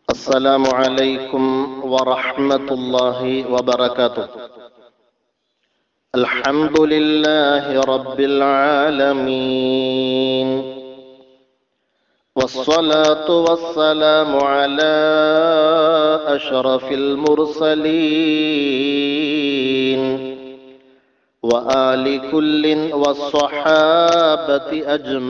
السلام عليكم ورحمة الله وبركاته الحمد لله رب العالمين والصلاة والسلام على أشرف المرسلين وآل كل والصحابة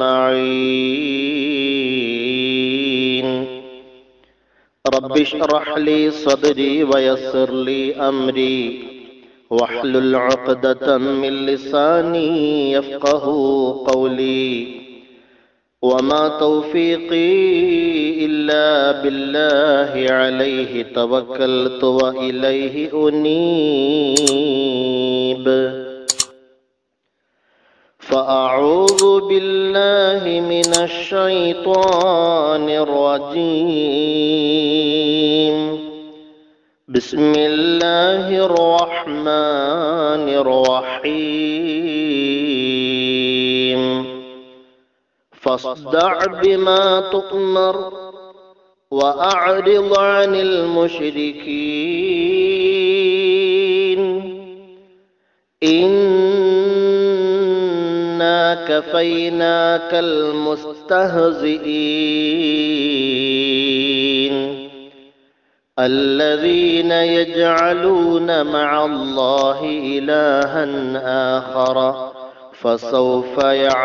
أجمعين رب اشرح لي صدري ويسر لي أمري واحلل عقدة من لساني يفقه قولي وما توفيقي إلا بالله عليه توكلت وإليه أنيب فأعوذ بالله من الشيطان الرجيم بسم الله الرحمن الرحيم فاصدع بما تؤمر وأعرض عن المشركين إنا كفيناك المستهزئين الذين يجعلون مع الله إلها آخر فسوف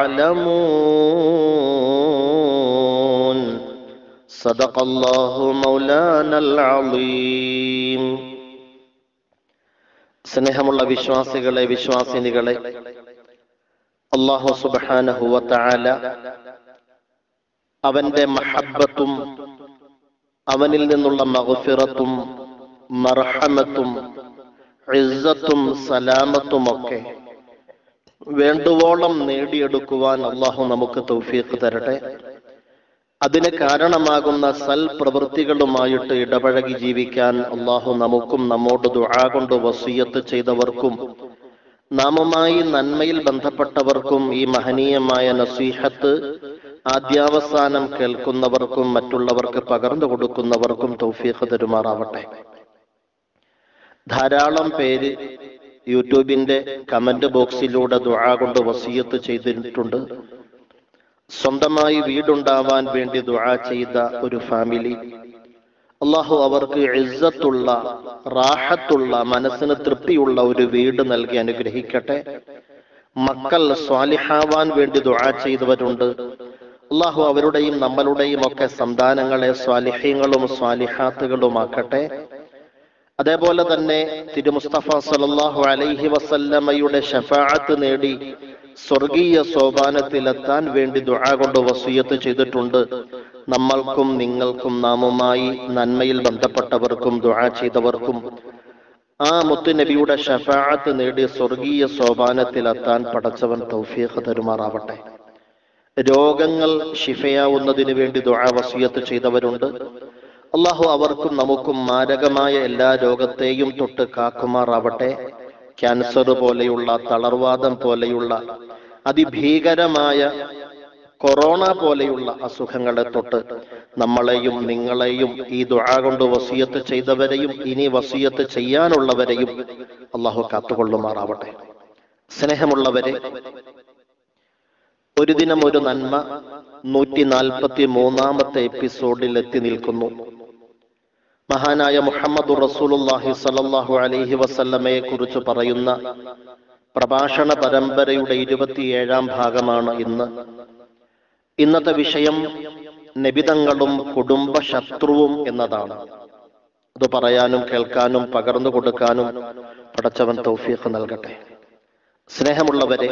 يعلمون صدق الله مولانا العظيم സ്നേഹമുള്ള വിശ്വാസികളെ വിശ്വാസിനികളെ അള്ളാഹു സുബാനഹുവ താല അവന്റെ മഹബത്തും അവനിൽ നിന്നുള്ള മഹഫിറത്തും മർഹമത്തും ഇസ്സത്തും സലാമത്തും ഒക്കെ വേണ്ടുവോളം നേടിയെടുക്കുവാൻ അള്ളാഹു നമുക്ക് തൗഫീഖ് തരട്ടെ അതിന് കാരണമാകുന്ന സൽ പ്രവൃത്തികളുമായിട്ട് ഇടപഴകി ജീവിക്കാൻ അള്ളാഹു നമുക്കും നമ്മോട് ദുആ കൊണ്ട് വസീയത്ത് ചെയ്തവർക്കും നാമുമായി നന്മയിൽ ബന്ധപ്പെട്ടവർക്കും ഈ മഹനീയമായ നസീഹത്ത് ആദ്യാവസാനം കേൾക്കുന്നവർക്കും മറ്റുള്ളവർക്ക് പകർന്നു കൊടുക്കുന്നവർക്കും തൗഫീഖ് തരുമാറാവട്ടെ ധാരാളം പേര് യൂട്യൂബിന്റെ കമന്റ് ബോക്സിലൂടെ ദുആ കൊണ്ട് വസീയത്ത് ചെയ്തിട്ടുണ്ട് സ്വന്തമായി വീടുണ്ടാവാൻ വേണ്ടി ദുആ ചെയ്ത ഒരു ഫാമിലി അള്ളാഹു അവർക്ക് ഇസ്സത്തുള്ള റാഹത്തുള്ള മനസ്സിന് തൃപ്തിയുള്ള ഒരു വീട് നൽകി അനുഗ്രഹിക്കട്ടെ മക്കൾ സ്വാലിഹാവാൻ വേണ്ടി ദുആ ചെയ്തവരുണ്ട് അള്ളാഹു അവരുടെയും നമ്മളുടെയും ഒക്കെ സന്താനങ്ങളെ സ്വാലിഹ്യങ്ങളും സ്വാലിഹാത്തുകളുമാക്കട്ടെ അതേപോലെ തന്നെ തിരുമുസ്തഫ സലല്ലാഹു അലൈഹി വസല്ലമയുടെ ഷഫാഅത്ത് നേടി സ്വർഗീയ സോപാനത്തിലെത്താൻ വേണ്ടി ദുആ കൊണ്ട് വസൂയത്ത് ചെയ്തിട്ടുണ്ട് നമ്മൾക്കും നിങ്ങൾക്കും നാമുമായി നന്മയിൽ ബന്ധപ്പെട്ടവർക്കും ദുആ ചെയ്തവർക്കും ആ മുത്തുനബിയുടെ ഷഫാഅത്ത് നേടി സ്വർഗീയ സോപാനത്തിലെത്താൻ പടച്ചവൻ തൗഫീഖ് തരുമാറാവട്ടെ രോഗങ്ങൾ ശിഫയാവുന്നതിന് വേണ്ടി ദുആ വസൂയത്ത് ചെയ്തവരുണ്ട് അള്ളാഹു അവർക്കും നമുക്കും മാരകമായ എല്ലാ രോഗത്തെയും തൊട്ട് കാക്കുമാറാവട്ടെ ക്യാൻസർ പോലെയുള്ള തളർവാദം പോലെയുള്ള അതിഭീകരമായ കൊറോണ പോലെയുള്ള അസുഖങ്ങളെ തൊട്ട് നമ്മളെയും നിങ്ങളെയും ഈ ദുആ കൊണ്ട് വസീയത്ത് ചെയ്തവരെയും ഇനി വസീയത്ത് ചെയ്യാനുള്ളവരെയും അള്ളാഹു കാത്തുകൊള്ളുമാറാവട്ടെ സ്നേഹമുള്ളവരെ ഒരു ദിനം ഒരു നന്മ നൂറ്റി നാൽപ്പത്തി മൂന്നാമത്തെ എപ്പിസോഡിൽ എത്തി നിൽക്കുന്നു മഹാനായ മുഹമ്മദ് റസൂലുല്ലാഹി സലല്ലാഹു അലൈഹി വസല്ലമയെ കുറിച്ച് പറയുന്ന പ്രഭാഷണ പരമ്പരയുടെ ഇരുപത്തിയേഴാം ഭാഗമാണ് ഇന്ന് ഇന്നത്തെ വിഷയം നബിതങ്ങളും കുടുംബ ശത്രുവും എന്നതാണ് അത് പറയാനും കേൾക്കാനും പകർന്നു കൊടുക്കാനും പടച്ചവൻ തൗഫീഖ് നൽകട്ടെ സ്നേഹമുള്ളവരെ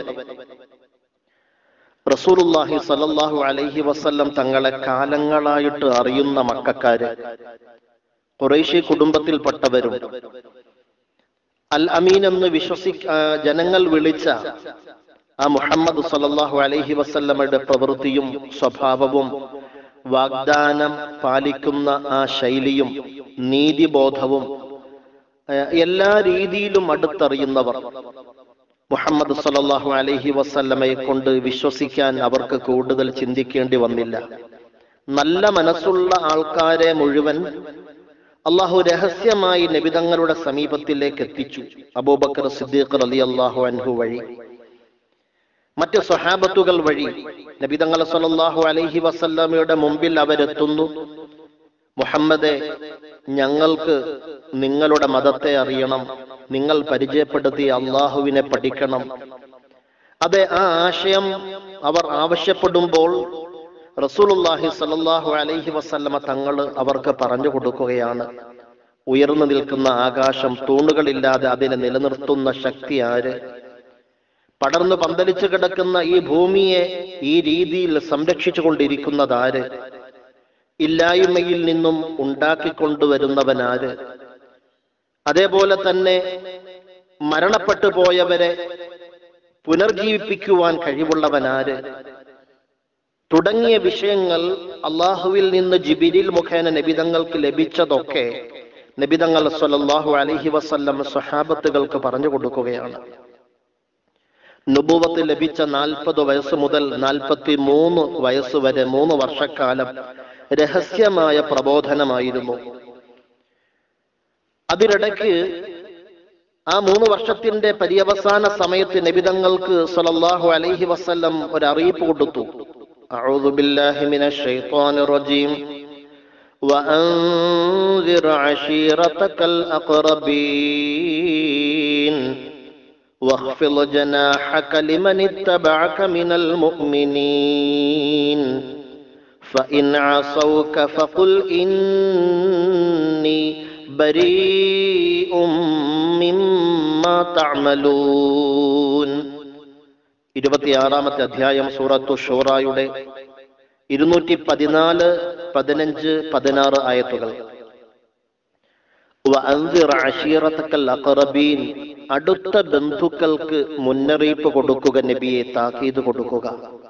റസൂലുല്ലാഹി സലല്ലാഹു അലൈഹി വസല്ലം തങ്ങളെ കാലങ്ങളായിട്ട് അറിയുന്ന മക്കാര് ഖുറൈശി കുടുംബത്തിൽപ്പെട്ടവരും അൽ അമീൻ എന്ന് വിശ്വസി ജനങ്ങൾ വിളിച്ച ആ മുഹമ്മദ് സല്ലല്ലാഹു അലൈഹി വസല്ലമയുടെ പ്രവൃത്തിയും സ്വഭാവവും വാഗ്ദാനം പാലിക്കുന്ന ആ ശൈലിയും നീതിബോധവും ഏഹ്, എല്ലാ രീതിയിലും അടുത്തറിയുന്നവർ മുഹമ്മദ് സല്ലല്ലാഹു അലൈഹി വസല്ലമയെ കൊണ്ട് വിശ്വസിക്കാൻ അവർക്ക് കൂടുതൽ ചിന്തിക്കേണ്ടി വന്നില്ല നല്ല മനസ്സുള്ള ആൾക്കാരെ മുഴുവൻ അള്ളാഹു രഹസ്യമായി നബിതങ്ങളുടെ സമീപത്തിലേക്ക് എത്തിച്ചു അബൂബക്കർ സിദ്ദീഖ് അലി അള്ളാഹു അൻഹു വഴി മറ്റ് സ്വഹാബത്തുകൾ വഴി നബിതങ്ങൾ സല്ലല്ലാഹു അലൈഹി വസല്ലമയുടെ മുമ്പിൽ അവരെത്തുന്നു മുഹമ്മദെ ഞങ്ങൾക്ക് നിങ്ങളുടെ മതത്തെ അറിയണം നിങ്ങൾ പരിചയപ്പെടുത്തിയ അള്ളാഹുവിനെ പഠിക്കണം അതെ ആ ആശയം അവർ ആവശ്യപ്പെടുമ്പോൾ റസൂലുള്ളാഹി സല്ലല്ലാഹു അലൈഹി വസല്ലമ തങ്ങൾ അവർക്ക് പറഞ്ഞു കൊടുക്കുകയാണ് ഉയർന്നു നിൽക്കുന്ന ആകാശം തൂണുകളില്ലാതെ അതിനെ നിലനിർത്തുന്ന ശക്തി ആര് പടർന്നു പന്തലിച്ചു കിടക്കുന്ന ഈ ഭൂമിയെ ഈ രീതിയിൽ സംരക്ഷിച്ചു കൊണ്ടിരിക്കുന്നതാര് ഇല്ലായ്മയിൽ നിന്നും ഉണ്ടാക്കിക്കൊണ്ടുവരുന്നവനാര് അതേപോലെ തന്നെ മരണപ്പെട്ടു പോയവരെ പുനർജീവിപ്പിക്കുവാൻ കഴിവുള്ളവനാര് തുടങ്ങിയ വിഷയങ്ങൾ അള്ളാഹുവിൽ നിന്ന് ജിബിരിൽ മുഖേന നബിതങ്ങൾക്ക് ലഭിച്ചതൊക്കെ നബിതങ്ങൾ സ്വല്ലല്ലാഹു അലൈഹി വസല്ലം സ്വഹാബത്തുകൾക്ക് പറഞ്ഞു കൊടുക്കുകയാണ് നുബുവത്ത് ലഭിച്ച നാൽപ്പത് വയസ്സ് മുതൽ നാൽപ്പത്തി മൂന്ന് വയസ്സ് വരെ മൂന്ന് വർഷക്കാലം രഹസ്യമായ പ്രബോധനമായിരുന്നു അതിനിടയ്ക്ക് ആ മൂന്ന് വർഷത്തിന്റെ പര്യവസാന സമയത്ത് നബിതങ്ങൾക്ക് സല്ലല്ലാഹു അലൈഹി വസല്ലം ഒരു അറിയിപ്പ് കൊടുത്തു أعوذ بالله من الشيطان الرجيم وأنذر عشيرتك الأقربين واخفض جناحك لمن اتبعك من المؤمنين فإن عصوك فقل إني بريء مما تعملون ഇരുപത്തിയാറാമത്തെ അധ്യായം സൂറത്തു ഷൂറായുടെ ഇരുന്നൂറ്റി പതിനാല് പതിനഞ്ച് പതിനാറ് ആയത്തുകൾ വഅൻസിർ അശീറത്തക്കൽ അഖറബീൻ അടുത്ത ബന്ധുക്കൾക്ക് മുന്നറിയിപ്പ് കൊടുക്കുക നബിയെ താക്കീത് കൊടുക്കുക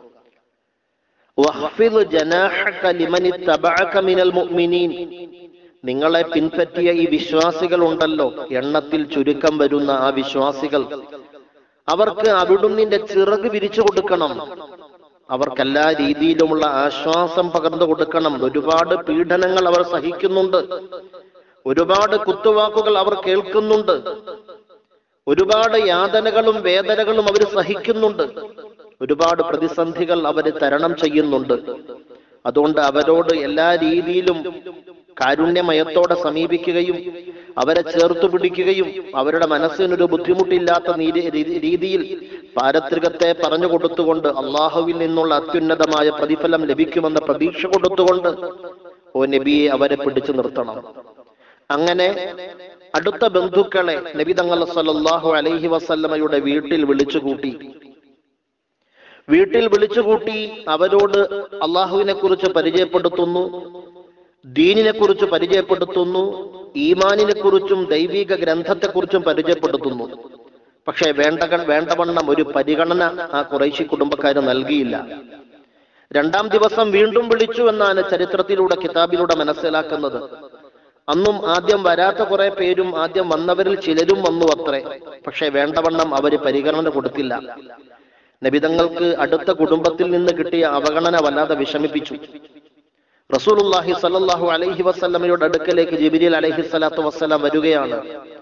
വഹ്ഫിദ് ജനാഹക ലിമനി തബഅക മിനൽ മുഅ്മിനീൻ നിങ്ങളെ പിൻപറ്റിയ ഈ വിശ്വാസികൾ ഉണ്ടല്ലോ എണ്ണത്തിൽ ചുരുക്കം വരുന്ന ആ വിശ്വാസികൾ അവർക്ക് അവിടുന്നിന്റെ ചിറക് വിരിച്ചു കൊടുക്കണം അവർക്കെല്ലാ രീതിയിലുമുള്ള ആശ്വാസം പകർന്നു കൊടുക്കണം ഒരുപാട് പീഡനങ്ങൾ അവർ സഹിക്കുന്നുണ്ട് ഒരുപാട് കുത്തുവാക്കുകൾ അവർ കേൾക്കുന്നുണ്ട് ഒരുപാട് യാതനകളും വേദനകളും അവർ സഹിക്കുന്നുണ്ട് ഒരുപാട് പ്രതിസന്ധികൾ അവർ തരണം ചെയ്യുന്നുണ്ട് അതുകൊണ്ട് അവരോട് എല്ലാ രീതിയിലും കാരുണ്യമയത്തോടെ സമീപിക്കുകയും അവരെ ചേർത്തു പിടിക്കുകയും അവരുടെ മനസ്സിനൊരു ബുദ്ധിമുട്ടില്ലാത്ത നീതി- രീതി- രീതിയിൽ പാരത്രികത്തെ പറഞ്ഞു കൊടുത്തുകൊണ്ട് അള്ളാഹുവിൽ നിന്നുള്ള അത്യുന്നതമായ പ്രതിഫലം ലഭിക്കുമെന്ന പ്രതീക്ഷ കൊടുത്തുകൊണ്ട് ഓ നബിയെ അവരെ പിടിച്ചു നിർത്തണം അങ്ങനെ അടുത്ത ബന്ധുക്കളെ നബി തങ്ങൾ സല്ലല്ലാഹു അലൈഹി വസല്ലമയുടെ വീട്ടിൽ വിളിച്ചുകൂട്ടി വീട്ടിൽ വിളിച്ചുകൂട്ടി അവരോട് അള്ളാഹുവിനെ കുറിച്ച് പരിചയപ്പെടുത്തുന്നു ദീനിനെ കുറിച്ച് പരിചയപ്പെടുത്തുന്നു ഈമാനിനെ കുറിച്ചും ദൈവിക ഗ്രന്ഥത്തെക്കുറിച്ചും പരിചയപ്പെടുത്തുന്നു പക്ഷേ വേണ്ട വേണ്ടവണ്ണം ഒരു പരിഗണന ആ കുറേശി കുടുംബക്കാർ നൽകിയില്ല രണ്ടാം ദിവസം വീണ്ടും വിളിച്ചു എന്നാണ് ചരിത്രത്തിലൂടെ കിതാബിലൂടെ മനസ്സിലാക്കുന്നത് അന്നും ആദ്യം വരാത്ത കുറെ പേരും ആദ്യം വന്നവരിൽ ചിലരും വന്നു അത്രേ പക്ഷെ വേണ്ടവണ്ണം അവര് പരിഗണന കൊടുത്തില്ല നബിതങ്ങൾക്ക് അടുത്ത കുടുംബത്തിൽ നിന്ന് കിട്ടിയ അവഗണന വല്ലാതെ വിഷമിപ്പിച്ചു റസൂലുള്ളാഹി സല്ലല്ലാഹു അലൈഹി വസല്ലമയുടെ അടുക്കലേക്ക് ജിബ്രീൽ അലൈഹി സ്വലാത്തു വസ്സലാം വരികയാണ്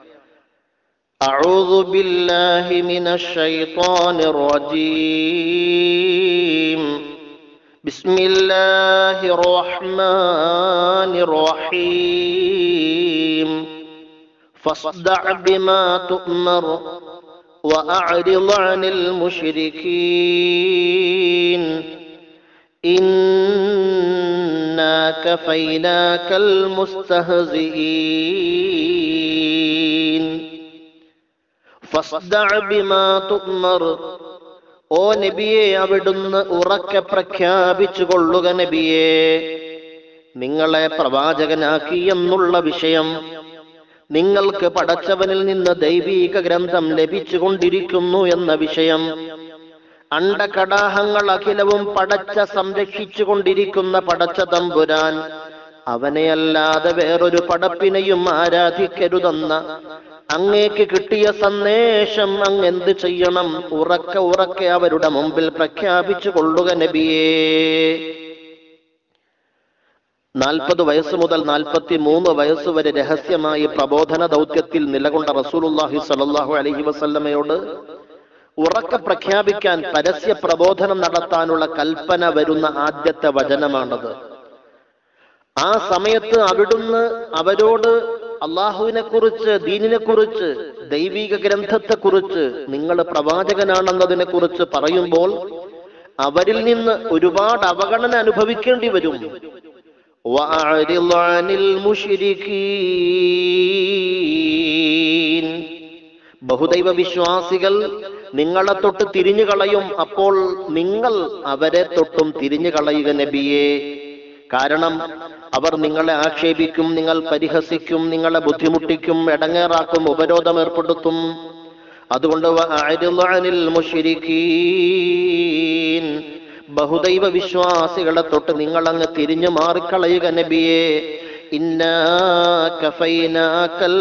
أعوذ بالله من الشيطان الرجيم بسم الله الرحمن الرحيم فاصدع بما تؤمر وأعرض عن المشركين إنا كفيناك المستهزئين فاصدع بما تؤمر ഓ നബിയെ അവിടുന്ന് ഉറക്കെ പ്രഖ്യാപിച്ചു കൊള്ളുക നബിയെ നിങ്ങളെ പ്രവാചകനാക്കി എന്നുള്ള വിഷയം നിങ്ങൾക്ക് പടച്ചവനിൽ നിന്ന് ദൈവീക ഗ്രന്ഥം ലഭിച്ചുകൊണ്ടിരിക്കുന്നു എന്ന വിഷയം അണ്ടകടാഹങ്ങൾ അഖിലവും പടച്ച സംരക്ഷിച്ചു കൊണ്ടിരിക്കുന്ന പടച്ച തമ്പുരാൻ അവനെയല്ലാതെ വേറൊരു പടപ്പിനെയും ആരാധിക്കരുതെന്ന അങ്ങേക്ക് കിട്ടിയ സന്ദേശം അങ്ങ് എന്ത് ചെയ്യണം ഉറക്കെ ഉറക്കെ അവരുടെ മുമ്പിൽ പ്രഖ്യാപിച്ചു കൊള്ളുക നബിയേ നാൽപ്പത് വയസ്സ് മുതൽ നാൽപ്പത്തി മൂന്ന് വയസ്സ് വരെ രഹസ്യമായി പ്രബോധന ദൗത്യത്തിൽ നിലകൊണ്ട റസൂലുല്ലാഹി സ്വല്ലല്ലാഹു അലൈഹി വസല്ലമയോട് ഉറക്കെ പ്രഖ്യാപിക്കാൻ പരസ്യ പ്രബോധനം നടത്താനുള്ള കൽപ്പന വരുന്ന ആദ്യത്തെ വചനമാണത് ആ സമയത്ത് അവിടുന്ന് അവരോട് അള്ളാഹുവിനെ കുറിച്ച് ദീനിനെ കുറിച്ച് ദൈവിക ഗ്രന്ഥത്തെ കുറിച്ച് നിങ്ങൾ പ്രവാചകനാണെന്നതിനെ കുറിച്ച് പറയുമ്പോൾ അവരിൽ നിന്ന് ഒരുപാട് അവഗണന അനുഭവിക്കേണ്ടി വരും وأعرض عن المشركين ബഹുദൈവ വിശ്വാസികൾ നിങ്ങളെ തൊട്ട് തിരിഞ്ഞു കളയും അപ്പോൾ നിങ്ങൾ അവരെ തൊട്ടും തിരിഞ്ഞു കളയുക നബിയെ കാരണം അവർ നിങ്ങളെ ആക്ഷേപിക്കും നിങ്ങൾ പരിഹസിക്കും നിങ്ങളെ ബുദ്ധിമുട്ടിക്കും എടങ്ങേറാക്കും ഉപരോധം ഏർപ്പെടുത്തും അതുകൊണ്ട് വഅഅ്രിദ് അനിൽ മുശ്രിക്കീൻ ബഹുദൈവ വിശ്വാസികളെ തൊട്ട് നിങ്ങൾ അങ്ങ് തിരിഞ്ഞു മാറിക്കളയുക നബിയെ ഇന്നാ കഫൈനാക്കൽ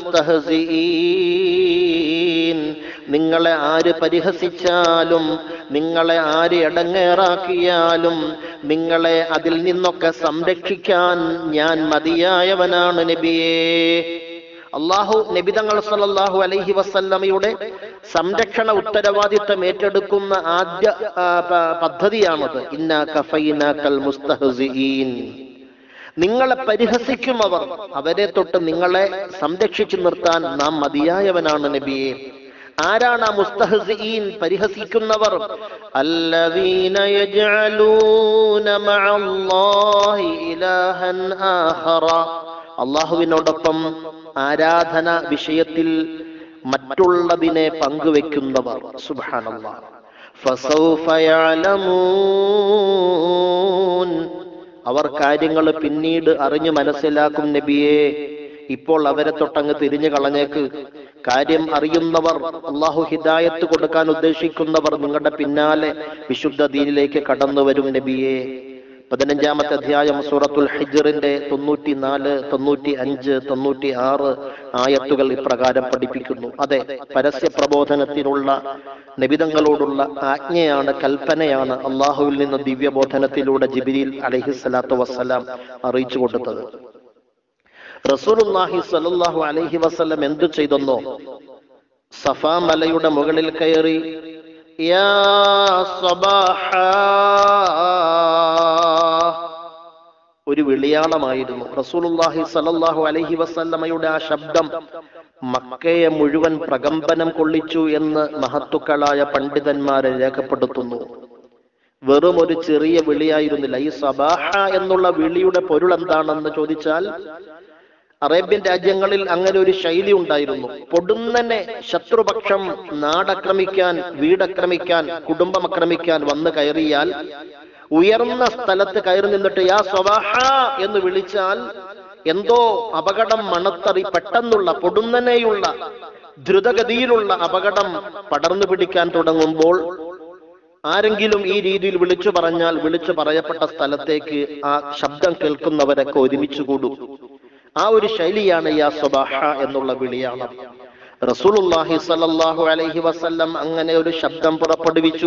മുസ്തഹസിഈൻ നിങ്ങളെ ആര് പരിഹസിച്ചാലും നിങ്ങളെ ആര് എടങ്ങേറാക്കിയാലും നിങ്ങളെ അതിൽ നിന്നൊക്കെ സംരക്ഷിക്കാൻ ഞാൻ മതിയായവനാണ് നബിയേ അള്ളാഹു നബിതങ്ങൾ സല്ലല്ലാഹു അലൈഹി വസല്ലമയുടെ സംരക്ഷണ ഉത്തരവാദിത്തം ഏറ്റെടുക്കുന്ന ആദ്യ ആ, പ- പദ്ധതിയാണത് ഇന്നാ കഫൈനാക്കൽ മുസ്തഹസിഈൻ നിങ്ങളെ പരിഹസിക്കും അവർ അവരെ തൊട്ട് നിങ്ങളെ സംരക്ഷിച്ചു നിർത്താൻ നാം മതിയായവനാണ് നബിയെ ആരാണ് ആ മുസ്തഹസിഈൻ പരിഹസിക്കുന്നവർ അല്ലദീന യജ്അലൂന മഅല്ലാഹി ഇലാഹൻ ആഖറ അള്ളാഹുവിനോടൊപ്പം ആരാധന വിഷയത്തിൽ മറ്റുള്ളതിനെ പങ്കുവെക്കുന്നവർ സുബ്ഹാനല്ലാഹ് ഫസൗഫ യഅലമൂൻ അവർ കാര്യങ്ങൾ പിന്നീട് അറിഞ്ഞു മനസ്സിലാക്കും നബിയെ ഇപ്പോൾ അവരെ തൊട്ടങ്ങ് തിരിഞ്ഞു കളഞ്ഞേക്ക് കാര്യം അറിയുന്നവർ അള്ളാഹു ഹിദായത്ത് കൊടുക്കാൻ ഉദ്ദേശിക്കുന്നവർ നിങ്ങളുടെ പിന്നാലെ വിശുദ്ധ ദീനിലേക്ക് കടന്നു വരും നബിയെ പതിനഞ്ചാമത്തെ അധ്യായം സൂറത്തുൽ ഹിജറിന്റെ തൊണ്ണൂറ്റി നാല് തൊണ്ണൂറ്റി അഞ്ച് തൊണ്ണൂറ്റി ആറ് ആയത്തുകൾ ഇപ്രകാരം പഠിപ്പിക്കുന്നു അതെ പരസ്യ പ്രബോധനത്തിനുള്ള നബിതങ്ങളോടുള്ള ആജ്ഞയാണ് കൽപ്പനയാണ് അള്ളാഹുവിൽ നിന്ന് ദിവ്യബോധനത്തിലൂടെ ജിബിരിൽ അലഹിസ്സലാത്തു വസ്സലാം അറിയിച്ചു കൊടുത്തത് റസൂലുള്ളാഹി സ്വല്ലല്ലാഹു അലൈഹി വസല്ലം എന്തു ചെയ്തെന്നോ സഫാ മലയുടെ മുകളിൽ കയറി യാ സബാഹ ഒരു വിളിയാളമായിരുന്നു റസൂലുള്ളാഹി സ്വല്ലല്ലാഹു അലൈഹി വസല്ലമയുടെ ആ ശബ്ദം മക്കയെ മുഴുവൻ പ്രകമ്പനം കൊള്ളിച്ചു എന്ന് മഹത്തുക്കളായ പണ്ഡിതന്മാരെ രേഖപ്പെടുത്തുന്നു വെറും ഒരു ചെറിയ വിളിയായിരുന്നില്ല ഈ സബാഹ എന്നുള്ള വിളിയുടെ പൊരുൾ എന്താണെന്ന് ചോദിച്ചാൽ അറേബ്യൻ രാജ്യങ്ങളിൽ അങ്ങനെ ഒരു ശൈലി ഉണ്ടായിരുന്നു പൊടുന്നനെ ശത്രുപക്ഷം നാടക്രമിക്കാൻ വീടക്രമിക്കാൻ കുടുംബം ആക്രമിക്കാൻ വന്നു കയറിയാൽ ഉയർന്ന സ്ഥലത്ത് കയറി നിന്നിട്ട് യാ സ്വബാഹ എന്ന് വിളിച്ചാൽ എന്തോ അപകടം മണത്തറി പെട്ടെന്നുള്ള പൊടുന്നനെയുള്ള ദ്രുതഗതിയിലുള്ള അപകടം പടർന്നു പിടിക്കാൻ തുടങ്ങുമ്പോൾ ആരെങ്കിലും ഈ രീതിയിൽ വിളിച്ചു പറഞ്ഞാൽ വിളിച്ചു പറയപ്പെട്ട സ്ഥലത്തേക്ക് ആ ശബ്ദം കേൾക്കുന്നവരൊക്കെ ഒരുമിച്ച് കൂടും ആ ഒരു ശൈലിയാണ് യാ സ്വബാഹ എന്നുള്ള വിളിയാണ് റസൂലുള്ളാഹി സ്വല്ലല്ലാഹു അലൈഹി വസല്ലം അങ്ങനെ ഒരു ശബ്ദം പുറപ്പെടുവിച്ചു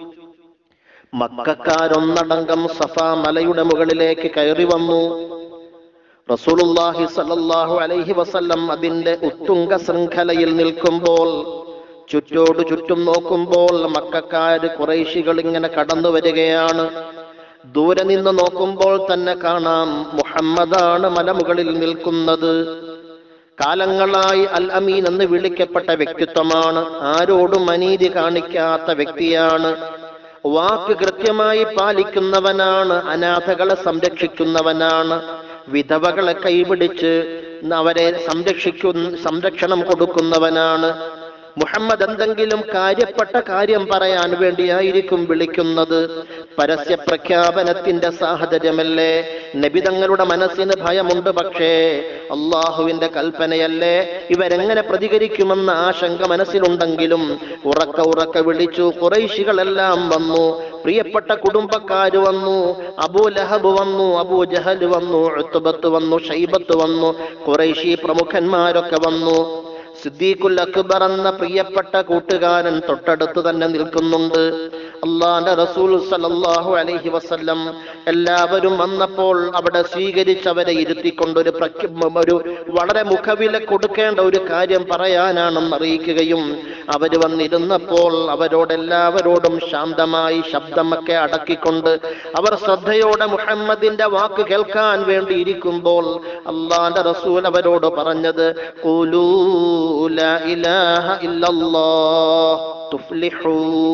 മക്കാരൊന്നടങ്കം സഫ മലയുടെ മുകളിലേക്ക് കയറി വന്നു റസൂലുള്ളാഹി സ്വല്ലല്ലാഹു അലൈഹി വസല്ലം അതിന്റെ ഉത്തുംഗ ശൃംഖലയിൽ നിൽക്കുമ്പോൾ ചുറ്റോട് ചുറ്റും നോക്കുമ്പോൾ മക്കാര് കുറേശികൾ ഇങ്ങനെ കടന്നു വരികയാണ് ദൂരെ നിന്ന് നോക്കുമ്പോൾ തന്നെ കാണാം മുഹമ്മദാണ് മലമുകളിൽ നിൽക്കുന്നത് കാലങ്ങളായി അൽ അമീൻ എന്ന് വിളിക്കപ്പെട്ട വ്യക്തിത്വമാണ് ആരോടും അനീതി കാണിക്കാത്ത വ്യക്തിയാണ് വാക്ക് കൃത്യമായി പാലിക്കുന്നവനാണ് അനാഥകളെ സംരക്ഷിക്കുന്നവനാണ് വിധവകളെ കൈപിടിച്ച് അവരെ സംരക്ഷിക്കുന്ന സംരക്ഷണം കൊടുക്കുന്നവനാണ് മുഹമ്മദ് എന്തെങ്കിലും കാര്യപ്പെട്ട കാര്യം പറയാൻ വേണ്ടിയായിരിക്കും വിളിക്കുന്നത് പരസ്യ പ്രഖ്യാപനത്തിന്റെ സാഹചര്യമല്ലേ നബി തങ്ങളുടെ മനസ്സിന് ഭയമുണ്ട് പക്ഷേ അള്ളാഹുവിന്റെ കൽപ്പനയല്ലേ ഇവരെങ്ങനെ പ്രതികരിക്കുമെന്ന ആശങ്ക മനസ്സിലുണ്ടെങ്കിലും ഉറക്ക ഉറക്ക വിളിച്ചു കുറൈശികളെല്ലാം വന്നു പ്രിയപ്പെട്ട കുടുംബക്കാര് വന്നു അബൂ ലഹബ് വന്നു അബൂ ജഹൽ വന്നു ഉത്തുബത്ത് വന്നു ഷൈബത്ത് വന്നു കുറൈശി പ്രമുഖന്മാരൊക്കെ വന്നു സിദ്ദീഖുൽ അക്ബർ എന്ന പ്രിയപ്പെട്ട കൂട്ടുകാരൻ തൊട്ടടുത്ത് തന്നെ നിൽക്കുന്നുണ്ട് അള്ളാന്റെ റസൂൽ സല്ലല്ലാഹു അലൈഹി വസല്ലം എല്ലാവരും വന്നപ്പോൾ അവിടെ സ്വീകരിച്ചവരെ ഇരുത്തിക്കൊണ്ട് ഒരു പ്രഖ്യ- ഒരു വളരെ മുഖവില കൊടുക്കേണ്ട ഒരു കാര്യം പറയാനാണെന്ന് അറിയിക്കുകയും അവര് വന്നിരുന്നപ്പോൾ അവരോടെല്ലാവരോടും ശാന്തമായി ശബ്ദമൊക്കെ അടക്കിക്കൊണ്ട് അവർ ശ്രദ്ധയോടെ മുഹമ്മദിന്റെ വാക്ക് കേൾക്കാൻ വേണ്ടി ഇരിക്കുമ്പോൾ അള്ളാന്റെ റസൂൽ അവരോട് പറഞ്ഞത് "ഖൂലൂ ലാ ഇലാഹ ഇല്ലല്ലാഹ് തുഫ്ലിഹൂ."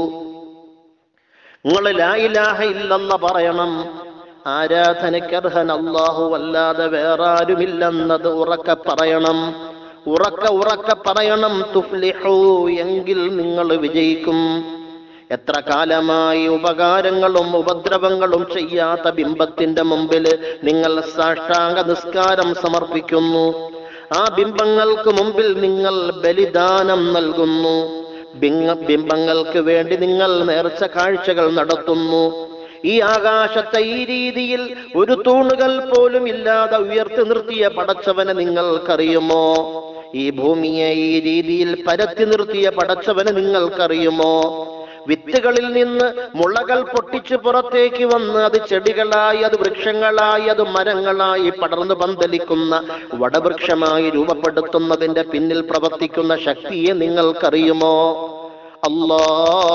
നിങ്ങൾ ലാ ഇലാഹ ഇല്ലല്ല പറയണം ആരാധനയ്ക്കർഹൻ അല്ലാഹു അല്ലാതെ വേറെ ആരുമില്ലെന്നത് ഉറക്കെ പറയണം ഉറക്ക ഉറക്ക പറയണം തുഫ്ലിഹൂ എങ്കിൽ നിങ്ങൾ വിജയിക്കും എത്ര കാലമായി ഉപകാരങ്ങളും ഉപദ്രവങ്ങളും ചെയ്യാത്ത ബിംബത്തിന്റെ മുമ്പിൽ നിങ്ങൾ സാഷ്ടാംഗ നിസ്കാരം സമർപ്പിക്കുന്നു ആ ബിംബങ്ങൾക്ക് മുമ്പിൽ നിങ്ങൾ ബലിദാനം നൽകുന്നു ബിംഗ ബിംബങ്ങൾക്ക് വേണ്ടി നിങ്ങൾ നേർച്ച കാഴ്ചകൾ നടത്തുന്നു ഈ ആകാശത്തെ ഈ രീതിയിൽ ഒരു തൂണുകൾ പോലും ഇല്ലാതെ ഉയർത്തി നിർത്തിയ പടച്ചവനെ നിങ്ങൾക്കറിയുമോ ഈ ഭൂമിയെ ഈ രീതിയിൽ പരത്തി നിർത്തിയ പടച്ചവനെ നിങ്ങൾക്കറിയുമോ വിത്തുകളിൽ നിന്ന് മുളകൾ പൊട്ടിച്ച് പുറത്തേക്ക് വന്ന് അത് ചെടികളായി അത് വൃക്ഷങ്ങളായി അത് മരങ്ങളായി പടർന്നു പന്തലിക്കുന്ന വടവൃക്ഷമായി രൂപപ്പെടുത്തുന്നതിന്റെ പിന്നിൽ പ്രവർത്തിക്കുന്ന ശക്തിയെ നിങ്ങൾക്കറിയുമോ അല്ലാ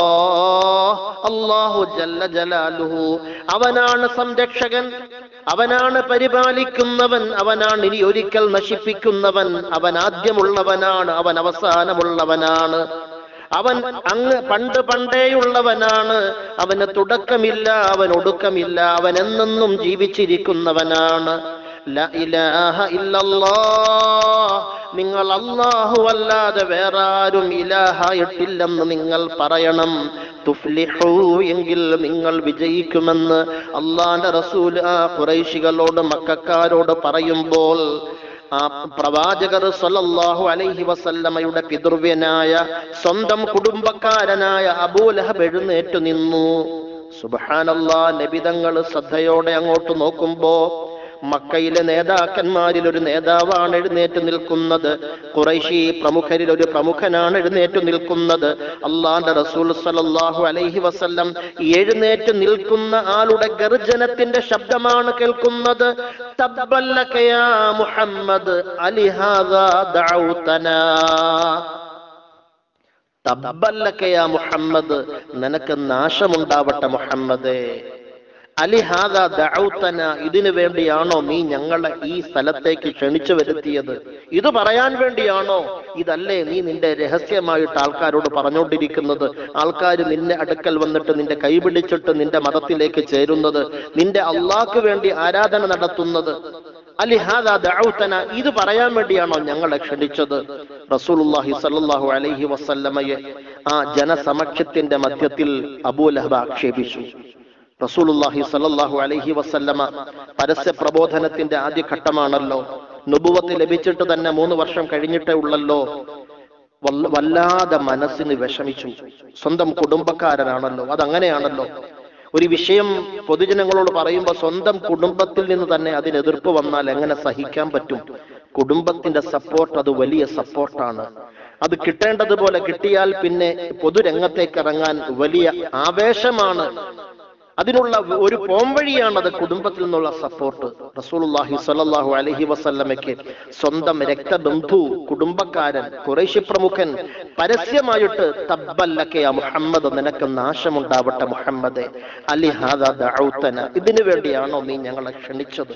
അല്ലാഹു ജല്ല ജലാലുഹു അവനാണ് സംരക്ഷകൻ അവനാണ് പരിപാലിക്കുന്നവൻ അവനാണ് ഇനി ഒരിക്കൽ നശിപ്പിക്കുന്നവൻ അവൻ ആദ്യമുള്ളവനാണ് അവൻ അവസാനമുള്ളവനാണ് അവൻ അങ്ങ് പണ്ട് പണ്ടേയുള്ളവനാണ് അവന് തുടക്കമില്ല അവൻ ഒടുക്കമില്ല അവൻ എന്നെന്നും ജീവിച്ചിരിക്കുന്നവനാണ് ല ഇലാഹ ഇല്ലല്ലാഹ്. നിങ്ങൾ അല്ലാഹു അല്ലാതെ വേറെ ആരും ഇലാഹായിട്ടില്ലെന്ന് നിങ്ങൾ പറയണം തുഫ്ലിഹൂ എങ്കിൽ നിങ്ങൾ വിജയിക്കുമെന്ന് അള്ളാന്റെ റസൂൽ ആ കുറൈശികളോട് മക്കാരോട് പറയുമ്പോൾ ആ പ്രവാചകർ സല്ലല്ലാഹു അലൈഹി വസല്ലമയുടെ പിതൃവ്യനായ സ്വന്തം കുടുംബക്കാരനായ അബൂലഹബ് എഴുന്നേറ്റു നിന്നു സുബ്ഹാനല്ലാ നബിതങ്ങൾ ശ്രദ്ധയോടെ അങ്ങോട്ട് നോക്കുമ്പോ മക്കയിലെ നേതാക്കന്മാരിൽ ഒരു നേതാവാണ് എഴുന്നേറ്റ് നിൽക്കുന്നത് കുറൈശി പ്രമുഖരിൽ ഒരു പ്രമുഖനാണ് എഴുന്നേറ്റ് നിൽക്കുന്നത് അള്ളാന്റെ റസൂൽ സല്ലല്ലാഹു അലൈഹി വസല്ലം എഴുന്നേറ്റ് നിൽക്കുന്ന ആളുടെ ഗർജനത്തിന്റെ ശബ്ദമാണ് കേൾക്കുന്നത് തബ്ബല്ലക യാ മുഹമ്മദ് അലിഹാദാ ദഅൗതനാ തബ്ബല്ലക യാ മുഹമ്മദ് നിനക്ക് നാശമുണ്ടാവട്ടെ മുഹമ്മദേ അലിഹാദ ദഅൗതന ഇതിനു വേണ്ടിയാണോ നീ ഞങ്ങളെ ഈ സ്ഥലത്തേക്ക് ക്ഷണിച്ചു വരുത്തിയത് ഇത് പറയാൻ വേണ്ടിയാണോ ഇതല്ലേ നീ നിന്റെ രഹസ്യമായിട്ട് ആൾക്കാരോട് പറഞ്ഞുകൊണ്ടിരിക്കുന്നത് ആൾക്കാർ നിന്റെ അടുക്കൽ വന്നിട്ട് നിന്റെ കൈപിടിച്ചിട്ട് നിന്റെ മതത്തിലേക്ക് ചേരുന്നത് നിന്റെ അള്ളാഹ്ക്ക് വേണ്ടി ആരാധന നടത്തുന്നത് അലിഹാദ ദഅൗതന ഇത് പറയാൻ വേണ്ടിയാണോ ഞങ്ങളെ ക്ഷണിച്ചത് റസൂലുള്ളാഹി സ്വല്ലല്ലാഹു അലൈഹി വസല്ലമയെ ആ ജനസമക്ഷത്തിന്റെ മധ്യത്തിൽ അബൂലഹബ് ആക്ഷേപിച്ചു റസൂലുള്ളാഹി സല്ലല്ലാഹു അലൈഹി വസല്ലമ പരസ്യ പ്രബോധനത്തിന്റെ ആദ്യ ഘട്ടമാണല്ലോ നുബുവത്ത് ലഭിച്ചിട്ട് തന്നെ മൂന്ന് വർഷം കഴിഞ്ഞിട്ടേ ഉള്ളല്ലോ വല്ല- വല്ലാതെ മനസ്സിന് വിഷമിച്ചു സ്വന്തം കുടുംബക്കാരനാണല്ലോ അതങ്ങനെയാണല്ലോ ഒരു വിഷയം പൊതുജനങ്ങളോട് പറയുമ്പോൾ സ്വന്തം കുടുംബത്തിൽ നിന്ന് തന്നെ അതിന് എതിർപ്പ് വന്നാൽ എങ്ങനെ സഹിക്കാൻ പറ്റും കുടുംബത്തിന്റെ സപ്പോർട്ട് അത് വലിയ സപ്പോർട്ടാണ് അത് കിട്ടേണ്ടതുപോലെ കിട്ടിയാൽ പിന്നെ പൊതുരംഗത്തേക്ക് ഇറങ്ങാൻ വലിയ ആവേശമാണ് അതിനുള്ള ഒരു പോംവഴിയാണ് അത് കുടുംബത്തിൽ നിന്നുള്ള സപ്പോർട്ട് റസൂലുള്ളാഹി സ്വല്ലല്ലാഹു അലൈഹി വസല്ലമയ്ക്ക് സ്വന്തം രക്തബന്ധു കുടുംബക്കാരൻ കുറേശ്യ പ്രമുഖൻ പരസ്യമായിട്ട് തബ്ബല്ലക്കയ മുഹമ്മദ് നിനക്ക് നാശമുണ്ടാവട്ടെ മുഹമ്മദെ അലി ഹാദാ ദഅൗതന ഇതിനു വേണ്ടിയാണോ നീ ഞങ്ങളെ ക്ഷണിച്ചത്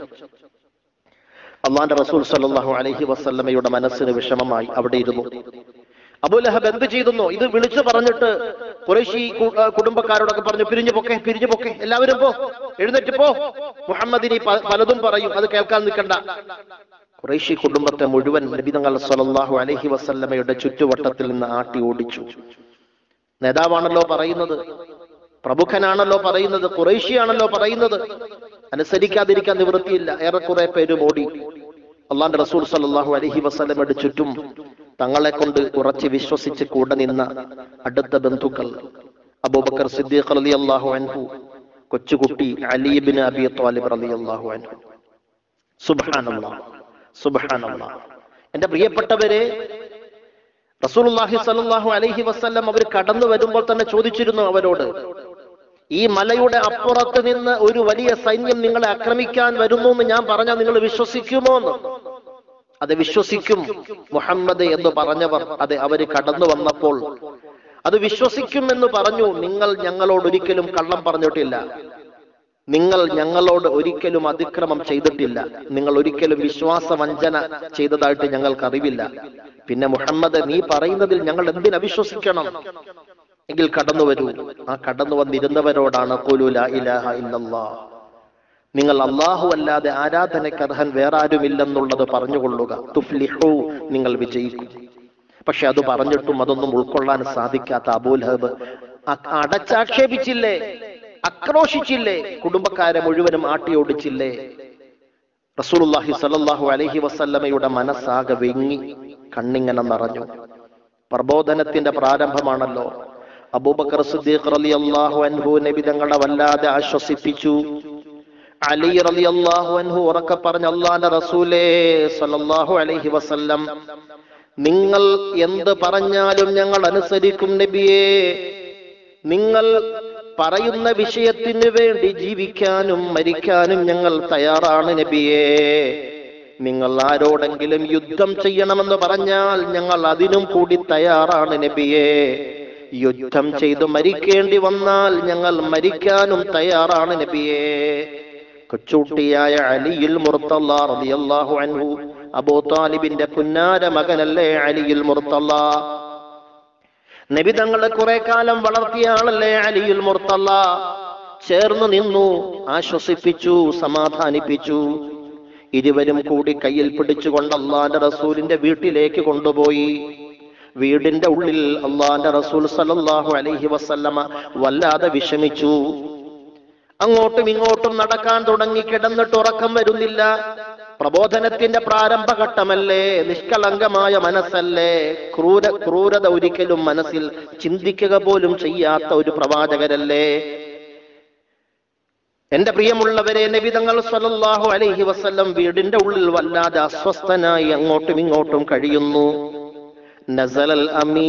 അള്ളാന്റെ റസൂൽ സല്ലല്ലാഹു അലൈഹി വസല്ലമയുടെ മനസ്സിന് വിഷമമായി അവിടെ ഇരുന്നു അബൂലഹബ് എന്ത് ചെയ്തെന്നോ ഇത് വിളിച്ചു പറഞ്ഞിട്ട് കുറേശി കു- ആ, കുടുംബക്കാരോടൊക്കെ പറഞ്ഞു പിരിഞ്ഞു പൊക്കെ പിരിഞ്ഞു പൊക്കെ എല്ലാവരും പോ എഴുന്നേറ്റ് പോ മുഹമ്മദിനി പ- പലതും പറയും അത് കേൾക്കാൻ നിൽക്കണ്ട കുറേശി കുടുംബത്തെ മുഴുവൻ നബിതങ്ങൾ സല്ലല്ലാഹു അലൈഹി വസല്ലമയുടെ ചുറ്റുവട്ടത്തിൽ നിന്ന് ആട്ടി ഓടിച്ചു നേതാവാണല്ലോ പറയുന്നത് പ്രമുഖനാണല്ലോ പറയുന്നത് കുറേശിയാണല്ലോ പറയുന്നത് അനുസരിക്കാതിരിക്കാൻ നിവൃത്തിയില്ല ഏറെക്കുറെ പേരും ഓടി അള്ളാന്റെ റസൂൽ സല്ലല്ലാഹു അലൈഹി വസല്ലമയുടെ ചുറ്റും തങ്ങളെ കൊണ്ട് ഉറച്ച് വിശ്വസിച്ച് കൂടെ നിന്ന അടുത്ത ബന്ധുക്കൾ അബൂബക്കർ സിദ്ദീഖ് റളിയല്ലാഹു അൻഹു കൊച്ചുകുട്ടി അലിബിൻ അബി ത്വാലിബ് റളിയല്ലാഹു അൻഹു സുബ്ഹാനല്ലാഹ് സുബ്ഹാനല്ലാഹ് എന്റെ പ്രിയപ്പെട്ടവരെ റസൂലുള്ളാഹി സ്വല്ലല്ലാഹു അലൈഹി വസല്ലം അവർ കടന്നു വരുമ്പോൾ തന്നെ ചോദിച്ചിരുന്നു അവരോട് ഈ മലയുടെ അപ്പുറത്ത് നിന്ന് ഒരു വലിയ സൈന്യം നിങ്ങളെ ആക്രമിക്കാൻ വരുന്നു എന്ന് ഞാൻ പറഞ്ഞാൽ നിങ്ങൾ വിശ്വസിക്കുമോ എന്ന് അത് വിശ്വസിക്കും മുഹമ്മദ് എന്ന് പറഞ്ഞവർ അത് അവര് കടന്നു വന്നപ്പോൾ അത് വിശ്വസിക്കുമെന്ന് പറഞ്ഞു നിങ്ങൾ ഞങ്ങളോട് ഒരിക്കലും കള്ളം പറഞ്ഞിട്ടില്ല നിങ്ങൾ ഞങ്ങളോട് ഒരിക്കലും അതിക്രമം ചെയ്തിട്ടില്ല നിങ്ങൾ ഒരിക്കലും വിശ്വാസവഞ്ചന ചെയ്തതായിട്ട് ഞങ്ങൾക്ക് അറിവില്ല പിന്നെ മുഹമ്മദ് നീ പറയുന്നതിൽ ഞങ്ങൾ എന്തിനു വിശ്വസിക്കണം എങ്കിൽ കടന്നു വരൂ ആ കടന്നു വന്നിരുന്നവരോടാണ് ഖുലു ലാ ഇലാഹ ഇല്ലല്ലാ നിങ്ങൾ അള്ളാഹു അല്ലാതെ ആരാധനയ്ക്ക് അർഹൻ വേറെ ആരുമില്ലെന്നുള്ളത് പറഞ്ഞുകൊള്ളുക തുഫ്ലിഹു നിങ്ങൾ വിജയിക്കും പക്ഷെ അത് പറഞ്ഞിട്ടും അതൊന്നും ഉൾക്കൊള്ളാൻ സാധിക്കാത്ത അബൂലഹബ് അ- അടച്ചാക്ഷേപിച്ചില്ലേ ആക്രോശിച്ചില്ലേ കുടുംബക്കാരെ മുഴുവനും ആട്ടിയോടിച്ചില്ലേ റസൂലുള്ളാഹി സ്വല്ലല്ലാഹു അലൈഹി വസല്ലമയുടെ മനസ്സാകെ വെങ്ങി കണ്ണിങ്ങനെ നിറഞ്ഞു പ്രബോധനത്തിന്റെ പ്രാരംഭമാണല്ലോ അബൂബക്കർ സിദ്ദീഖ് റളിയല്ലാഹു അൻഹു നബി തങ്ങളെ വല്ലാതെ ആശ്വസിപ്പിച്ചു അലി റളിയല്ലാഹു അൻഹു ഉറക്കെ പറഞ്ഞ അള്ളാന്റെ റസൂലേ സ്വല്ലല്ലാഹു അലൈഹി വസല്ലം നിങ്ങൾ എന്ത് പറഞ്ഞാലും ഞങ്ങൾ അനുസരിക്കും നബിയേ നിങ്ങൾ പറയുന്ന വിഷയത്തിന് വേണ്ടി ജീവിക്കാനും മരിക്കാനും ഞങ്ങൾ തയ്യാറാണ് നബിയേ നിങ്ങൾ ആരോടെങ്കിലും യുദ്ധം ചെയ്യണമെന്ന് പറഞ്ഞാൽ ഞങ്ങൾ അതിനും കൂടി തയ്യാറാണ് നബിയേ യുദ്ധം ചെയ്ത് മരിക്കേണ്ടി വന്നാൽ ഞങ്ങൾ മരിക്കാനും തയ്യാറാണ് നബിയേ കൊച്ചുട്ടിയായ അലിയിൽ മുർത്തല്ല റളിയല്ലാഹു അൻഹു അബൂ താലിബിന്റെ പുന്നാര മകനല്ലേ അലിയിൽ മുർത്തല്ല നബി തങ്ങളെ കുറെ കാലം വളർത്തിയ ആളല്ലേ അലിയുൽ മുർത്തല്ല ചേർന്ന് നിന്നു ആശ്വസിപ്പിച്ചു സമാധാനിപ്പിച്ചു ഇരുവരും കൂടി കയ്യിൽ പിടിച്ചുകൊണ്ട് അള്ളാന്റെ റസൂലിന്റെ വീട്ടിലേക്ക് കൊണ്ടുപോയി വീടിന്റെ ഉള്ളിൽ അള്ളാന്റെ റസൂൽ സല്ലല്ലാഹു അലൈഹി വസല്ലമ വല്ലാതെ വിഷമിച്ചു അങ്ങോട്ടും ഇങ്ങോട്ടും നടക്കാൻ തുടങ്ങി കിടന്നിട്ട് ഉറക്കം വരുന്നില്ല പ്രബോധനത്തിന്റെ പ്രാരംഭഘട്ടമല്ലേ നിഷ്കളങ്കമായ മനസ്സല്ലേ ക്രൂര ക്രൂരത ഒരിക്കലും മനസ്സിൽ ചിന്തിക്കുക പോലും ചെയ്യാത്ത ഒരു പ്രവാചകരല്ലേ എന്റെ പ്രിയമുള്ളവരെ നബിതങ്ങൾ സ്വല്ലല്ലാഹു അലൈഹി വസല്ലം വീടിന്റെ ഉള്ളിൽ വല്ലാതെ അസ്വസ്ഥനായി അങ്ങോട്ടും ഇങ്ങോട്ടും കഴിയുന്നു നസലൽ